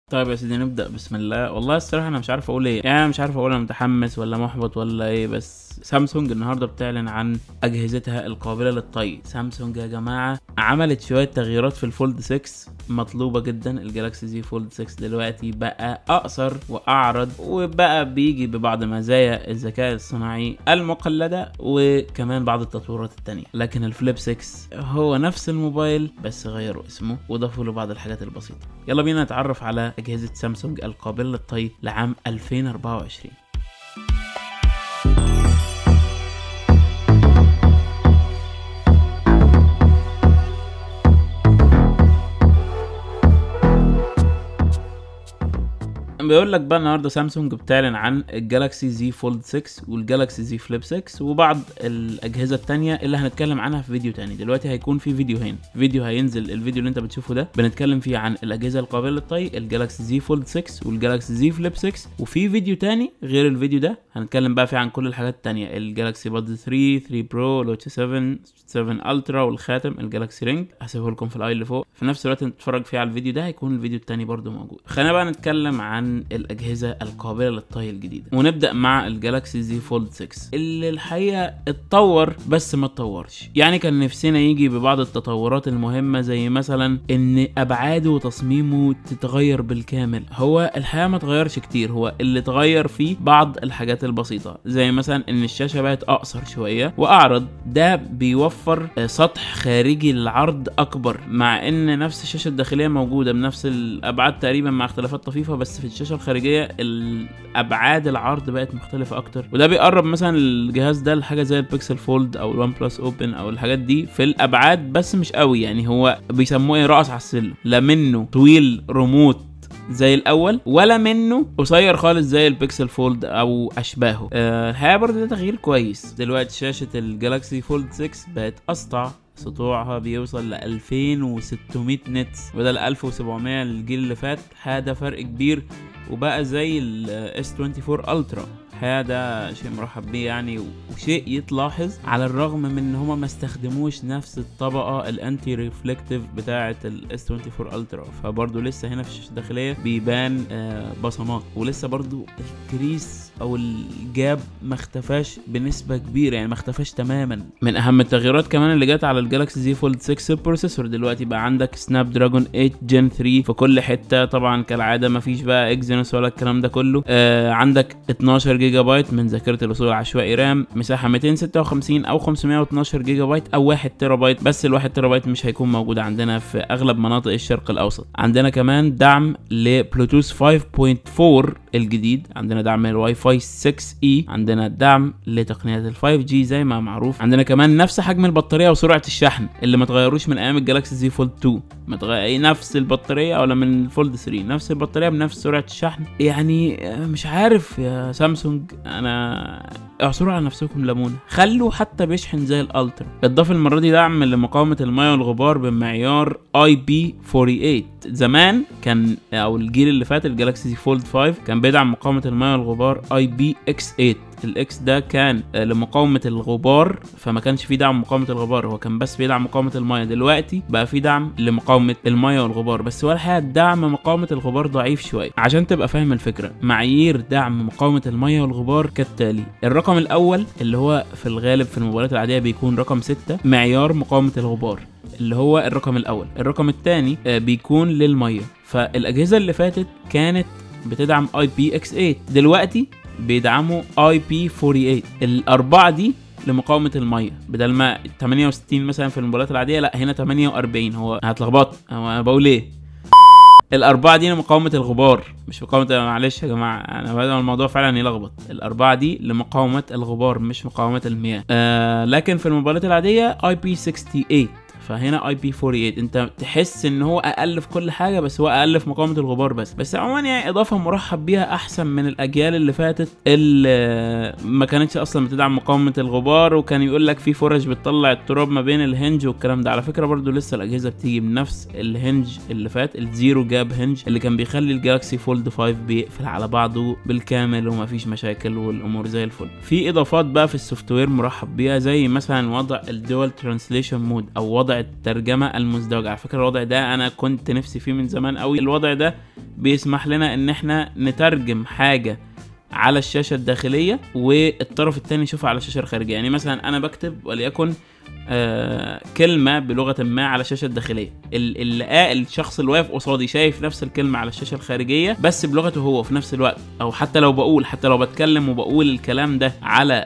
طيب يا سيدي نبدا بسم الله والله الصراحه انا مش عارف اقول ايه يعني انا مش عارف اقول انا متحمس ولا محبط ولا ايه بس سامسونج النهارده بتعلن عن اجهزتها القابله للطي سامسونج يا جماعه عملت شويه تغييرات في الفولد 6 مطلوبه جدا الجالاكسي زي فولد 6 دلوقتي بقى اقصر واعرض وبقى بيجي ببعض مزايا الذكاء الصناعي المقلده وكمان بعض التطورات التانية لكن الفليب 6 هو نفس الموبايل بس غيروا اسمه وضافوا له بعض الحاجات البسيطه يلا بينا نتعرف على اجهزه سامسونج القابله للطي لعام 2024 بيقول لك بقى النهارده سامسونج بتعلن عن الجالاكسي زي فولد 6 والجالاكسي زي فليب 6 وبعض الاجهزه التانية اللي هنتكلم عنها في فيديو تاني دلوقتي هيكون في فيديوهين فيديو هينزل الفيديو اللي انت بتشوفه ده بنتكلم فيه عن الاجهزه القابله للطي الجالاكسي زي فولد 6 والجالاكسي زي فليب 6 وفي فيديو تاني غير الفيديو ده هنتكلم بقى فيه عن كل الحاجات التانية الجالاكسي باد 3 3 برو لوتش 7 7 الترا والخاتم الجالاكسي رينج هسيبه لكم في الاي اللي فوق في نفس الوقت نتفرج فيه على الفيديو ده هيكون الفيديو التاني برضو موجود خلينا بقى نتكلم عن الاجهزه القابله للطي الجديده ونبدا مع الجالاكسي زي فولد 6 اللي الحقيقه اتطور بس ما اتطورش يعني كان نفسنا يجي ببعض التطورات المهمه زي مثلا ان ابعاده وتصميمه تتغير بالكامل هو الحقيقه ما اتغيرش كتير هو اللي اتغير فيه بعض الحاجات البسيطه زي مثلا ان الشاشه بقت اقصر شويه واعرض ده بيوفر سطح خارجي للعرض اكبر مع ان نفس الشاشه الداخليه موجوده بنفس الابعاد تقريبا مع اختلافات طفيفه بس في الشاشه الخارجيه الابعاد العرض بقت مختلفه اكتر وده بيقرب مثلا الجهاز ده لحاجه زي البيكسل فولد او الوان بلس اوبن او الحاجات دي في الابعاد بس مش قوي يعني هو بيسموه ايه رأس على السلم لا منه طويل ريموت زي الاول ولا منه قصير خالص زي البيكسل فولد او اشباهه أه الحقيقه برضه ده تغيير كويس دلوقتي شاشه الجالاكسي فولد 6 بقت اسطع سطوعها بيوصل ل 2600 نتس بدل 1700 الجيل اللي فات هذا فرق كبير وبقى زي الاس 24 الترا ده شيء مرحب بيه يعني وشيء يتلاحظ على الرغم من ان هما ما استخدموش نفس الطبقه الانتي ريفلكتيف بتاعه الاس 24 الترا فبرضه لسه هنا في الشاشه الداخليه بيبان آه بصمات ولسه برضه الكريس او الجاب ما اختفاش بنسبه كبيره يعني ما اختفاش تماما من اهم التغييرات كمان اللي جت على الجالاكسي زي فولد 6 البروسيسور دلوقتي بقى عندك سناب دراجون 8 جن 3 في كل حته طبعا كالعاده ما فيش بقى اكزينوس ولا الكلام ده كله آه عندك 12 جيجا بايت من ذاكره الوصول العشوائي رام مساحه 256 او 512 جيجا بايت او 1 تيرا بايت بس ال 1 تيرا بايت مش هيكون موجود عندنا في اغلب مناطق الشرق الاوسط عندنا كمان دعم لبلوتوث 5.4 الجديد عندنا دعم للواي فاي 6 اي عندنا دعم لتقنيات ال 5 جي زي ما معروف عندنا كمان نفس حجم البطاريه وسرعه الشحن اللي ما اتغيروش من ايام الجالاكسي زي فولد 2 متغير نفس البطاريه ولا من الفولد 3 نفس البطاريه بنفس سرعه الشحن يعني مش عارف يا سامسونج انا اعصروا على نفسكم ليمونه خلوا حتى بيشحن زي الالترا اضاف المره دي دعم لمقاومه الميه والغبار بمعيار اي بي 48 زمان كان او الجيل اللي فات الجالاكسي فولد 5 كان بيدعم مقاومه الميه والغبار اي بي اكس 8 الاكس ده كان لمقاومه الغبار فما كانش فيه دعم مقاومه الغبار هو كان بس بيدعم مقاومه الميه دلوقتي بقى فيه دعم لمقاومه الميه والغبار بس هو الحقيقه دعم مقاومه الغبار ضعيف شويه عشان تبقى فاهم الفكره معايير دعم مقاومه الميه والغبار كالتالي الرقم الاول اللي هو في الغالب في الموبايلات العاديه بيكون رقم 6 معيار مقاومه الغبار اللي هو الرقم الاول الرقم الثاني بيكون للميه فالاجهزه اللي فاتت كانت بتدعم اي بي اكس 8 دلوقتي بيدعموا اي بي 48 الاربعه دي لمقاومه الميه بدل ما 68 مثلا في الموبايلات العاديه لا هنا 48 هو هتلخبط هو انا بقول ايه الاربعه دي لمقاومه الغبار مش مقاومه معلش يا جماعه انا بدأ الموضوع فعلا يلخبط الاربعه دي لمقاومه الغبار مش مقاومه المياه آه لكن في الموبايلات العاديه اي بي 68 فهنا اي بي 48 انت تحس ان هو اقل في كل حاجه بس هو اقل في مقاومه الغبار بس بس عموما يعني اضافه مرحب بيها احسن من الاجيال اللي فاتت اللي ما كانتش اصلا بتدعم مقاومه الغبار وكان يقول لك في فرش بتطلع التراب ما بين الهنج والكلام ده على فكره برضو لسه الاجهزه بتيجي بنفس الهنج اللي فات الزيرو جاب هنج اللي كان بيخلي الجالاكسي فولد 5 بيقفل على بعضه بالكامل ومفيش مشاكل والامور زي الفل في اضافات بقى في السوفت وير مرحب بيها زي مثلا وضع الدول ترانسليشن مود او وضع الترجمه المزدوجه على فكره الوضع ده انا كنت نفسي فيه من زمان قوي الوضع ده بيسمح لنا ان احنا نترجم حاجه على الشاشه الداخليه والطرف الثاني يشوفها على الشاشه الخارجيه يعني مثلا انا بكتب وليكن آه كلمة بلغة ما على الشاشة الداخلية ال- اللي آه الشخص اللي واقف قصادي شايف نفس الكلمة على الشاشة الخارجية بس بلغته هو في نفس الوقت أو حتى لو بقول حتى لو بتكلم وبقول الكلام ده على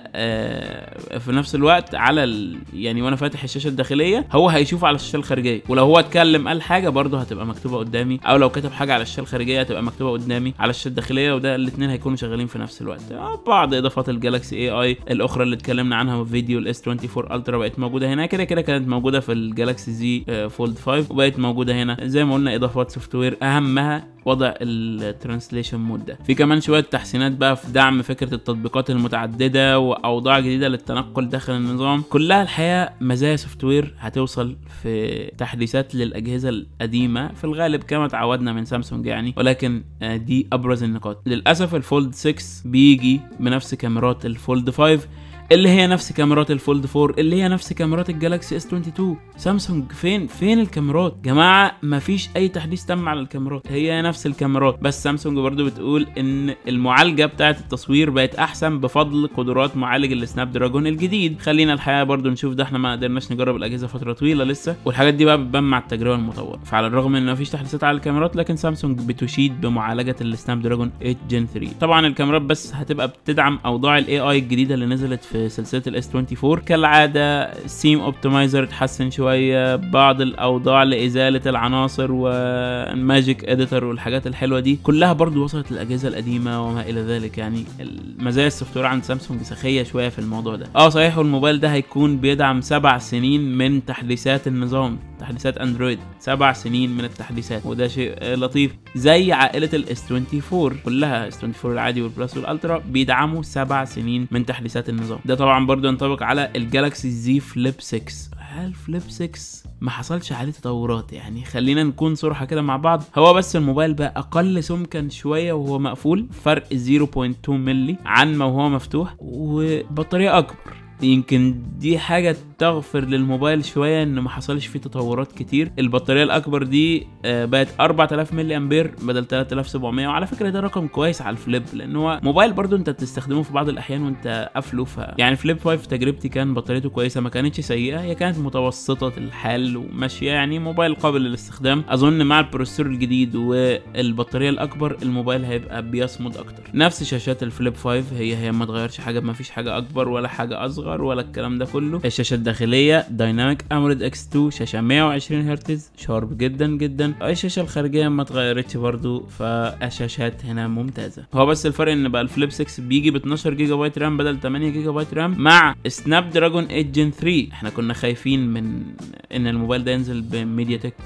آه في نفس الوقت على ال يعني وأنا فاتح الشاشة الداخلية هو هيشوف على الشاشة الخارجية ولو هو اتكلم قال حاجة برضه هتبقى مكتوبة قدامي أو لو كتب حاجة على الشاشة الخارجية هتبقى مكتوبة قدامي على الشاشة الداخلية وده الاتنين هيكونوا شغالين في نفس الوقت آه بعض إضافات الجالاكسي اي اي الأخرى اللي اتكلمنا عنها في فيديو الاس 24 الترا بقت موجودة هنا كده كده كانت موجوده في الجالاكسي زي فولد 5 وبقت موجوده هنا زي ما قلنا اضافات سوفت وير اهمها وضع الترانسليشن مود ده في كمان شويه تحسينات بقى في دعم فكره التطبيقات المتعدده واوضاع جديده للتنقل داخل النظام كلها الحقيقه مزايا سوفت وير هتوصل في تحديثات للاجهزه القديمه في الغالب كما تعودنا من سامسونج يعني ولكن دي ابرز النقاط للاسف الفولد 6 بيجي بنفس كاميرات الفولد 5 اللي هي نفس كاميرات الفولد 4 اللي هي نفس كاميرات الجالاكسي اس 22 سامسونج فين فين الكاميرات جماعه مفيش اي تحديث تم على الكاميرات هي نفس الكاميرات بس سامسونج برضو بتقول ان المعالجه بتاعه التصوير بقت احسن بفضل قدرات معالج السناب دراجون الجديد خلينا الحقيقه برضو نشوف ده احنا ما قدرناش نجرب الاجهزه فتره طويله لسه والحاجات دي بقى بتبان مع التجربه المطوره فعلى الرغم ان مفيش تحديثات على الكاميرات لكن سامسونج بتشيد بمعالجه السناب دراجون 8 جن 3 طبعا الكاميرات بس هتبقى بتدعم اوضاع الاي اي الجديده اللي نزلت في سلسله الاس 24 كالعاده سيم اوبتمايزر اتحسن شويه بعض الاوضاع لازاله العناصر والماجيك اديتور والحاجات الحلوه دي كلها برضو وصلت للاجهزه القديمه وما الى ذلك يعني المزايا السوفت وير عند سامسونج سخيه شويه في الموضوع ده اه صحيح والموبايل ده هيكون بيدعم سبع سنين من تحديثات النظام تحديثات اندرويد سبع سنين من التحديثات وده شيء لطيف زي عائله الاس 24 كلها اس 24 العادي والبلس والالترا بيدعموا سبع سنين من تحديثات النظام ده طبعا برضو ينطبق على الجالاكسي زي فليب 6 هل فليب 6 ما حصلش عليه تطورات يعني خلينا نكون صراحة كده مع بعض هو بس الموبايل بقى اقل سمكا شوية وهو مقفول فرق 0.2 ملي عن ما هو مفتوح وبطارية اكبر يمكن دي حاجة تغفر للموبايل شوية ان ما حصلش فيه تطورات كتير البطارية الاكبر دي بقت 4000 ملي امبير بدل 3700 وعلى فكرة ده رقم كويس على الفليب لان هو موبايل برضو انت بتستخدمه في بعض الاحيان وانت قافله ف يعني فليب 5 تجربتي كان بطاريته كويسة ما كانتش سيئة هي كانت متوسطة الحال وماشية يعني موبايل قابل للاستخدام اظن مع البروسيسور الجديد والبطارية الاكبر الموبايل هيبقى بيصمد اكتر نفس شاشات الفليب 5 هي هي ما اتغيرش حاجة ما فيش حاجة اكبر ولا حاجة اصغر اصغر ولا الكلام ده كله الشاشه الداخليه دايناميك اموليد اكس 2 شاشه 120 هرتز شارب جدا جدا الشاشه الخارجيه ما اتغيرتش برضو فالشاشات هنا ممتازه هو بس الفرق ان بقى الفليب 6 بيجي ب 12 جيجا بايت رام بدل 8 جيجا بايت رام مع سناب دراجون 8 جن 3 احنا كنا خايفين من ان الموبايل ده ينزل بميديا تك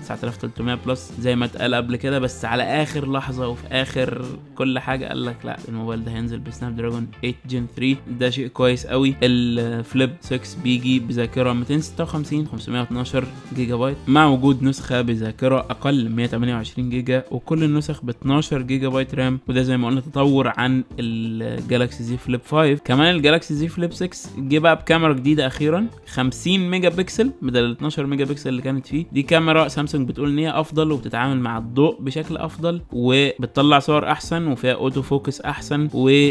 9300 بلس زي ما اتقال قبل كده بس على اخر لحظه وفي اخر كل حاجه قال لك لا الموبايل ده هينزل بسناب دراجون 8 جن 3 ده شيء كويس قوي الفليب 6 بيجي بذاكره 256 512 جيجا بايت مع وجود نسخه بذاكره اقل 128 جيجا وكل النسخ ب 12 جيجا بايت رام وده زي ما قلنا تطور عن الجالاكسي زي فليب 5 كمان الجالاكسي زي فليب 6 جه بقى بكاميرا جديده اخيرا 50 ميجا بكسل بدل ال 12 ميجا بكسل اللي كانت فيه دي كاميرا سامسونج بتقول ان هي افضل وبتتعامل مع الضوء بشكل افضل وبتطلع صور احسن وفيها اوتو فوكس احسن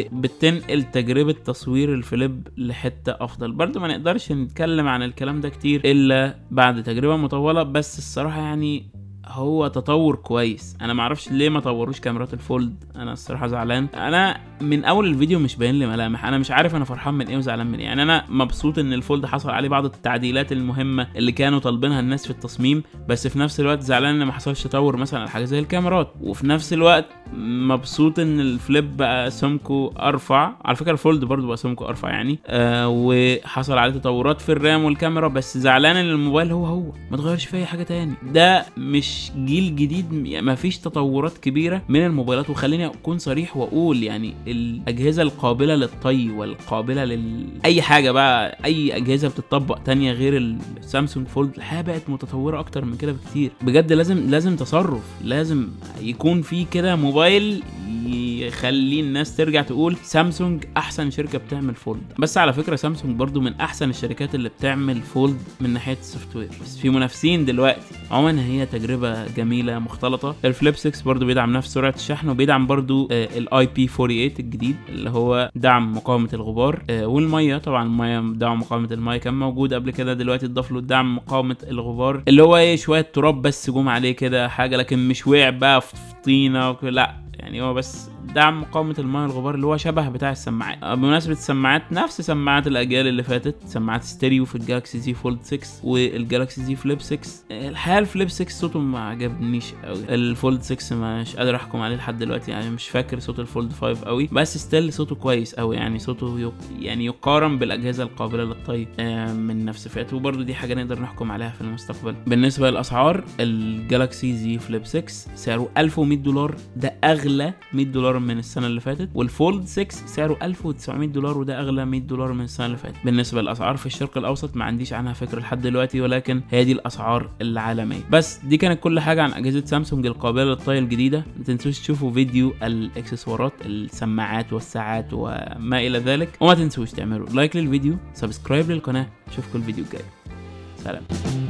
وبتنقل تجربه تصوير الفليب لحته افضل برضه ما نقدرش نتكلم عن الكلام ده كتير الا بعد تجربه مطوله بس الصراحه يعني هو تطور كويس انا معرفش ليه ما طوروش كاميرات الفولد انا الصراحه زعلان انا من اول الفيديو مش باين لي ملامح انا مش عارف انا فرحان من ايه وزعلان من ايه يعني انا مبسوط ان الفولد حصل عليه بعض التعديلات المهمه اللي كانوا طالبينها الناس في التصميم بس في نفس الوقت زعلان ان ما حصلش تطور مثلا على حاجه زي الكاميرات وفي نفس الوقت مبسوط ان الفليب بقى سمكه ارفع على فكره الفولد برضو بقى سمكه ارفع يعني آه وحصل عليه تطورات في الرام والكاميرا بس زعلان ان الموبايل هو هو ما اتغيرش فيه اي حاجه تاني ده مش جيل جديد ما فيش تطورات كبيره من الموبايلات وخليني اكون صريح واقول يعني الاجهزه القابله للطي والقابله لل اي حاجه بقى اي اجهزه بتطبق تانية غير السامسونج فولد الحياه بقت متطوره اكتر من كده بكتير بجد لازم لازم تصرف لازم يكون في كده موبايل يخلي الناس ترجع تقول سامسونج احسن شركه بتعمل فولد بس على فكره سامسونج برضو من احسن الشركات اللي بتعمل فولد من ناحيه السوفت وير بس في منافسين دلوقتي عموما هي تجربه جميله مختلطه الفليب 6 برضو بيدعم نفس سرعه الشحن وبيدعم برضو الاي بي 48 الجديد اللي هو دعم مقاومه الغبار آه، والميه طبعا الميه دعم مقاومه الميه كان موجود قبل كده دلوقتي اتضاف له دعم مقاومه الغبار اللي هو ايه شويه تراب بس جم عليه كده حاجه لكن مش وقع بقى في طينه وك- لا يعني هو بس دعم مقاومة الماء الغبار اللي هو شبه بتاع السماعات آه، بمناسبة السماعات نفس سماعات الأجيال اللي فاتت سماعات ستيريو في الجالاكسي زي فولد 6 والجالاكسي زي فليب 6 آه، الحقيقة الفليب 6 صوته ما عجبنيش قوي الفولد 6 مش قادر أحكم عليه لحد دلوقتي يعني مش فاكر صوت الفولد 5 قوي بس ستيل صوته كويس قوي يعني صوته يق... يعني يقارن بالأجهزة القابلة للطي آه، من نفس فئته وبرضه دي حاجة نقدر نحكم عليها في المستقبل بالنسبة للأسعار الجالاكسي زي فليب 6 سعره 1100 دولار ده أغلى 100 دولار من السنة اللي فاتت والفولد 6 سعره 1900 دولار وده أغلى 100 دولار من السنة اللي فاتت بالنسبة للأسعار في الشرق الأوسط ما عنديش عنها فكرة لحد دلوقتي ولكن هي دي الأسعار العالمية بس دي كانت كل حاجة عن أجهزة سامسونج القابلة للطي الجديدة ما تنسوش تشوفوا فيديو الإكسسوارات السماعات والساعات وما إلى ذلك وما تنسوش تعملوا لايك للفيديو سبسكرايب للقناة اشوفكم الفيديو الجاي سلام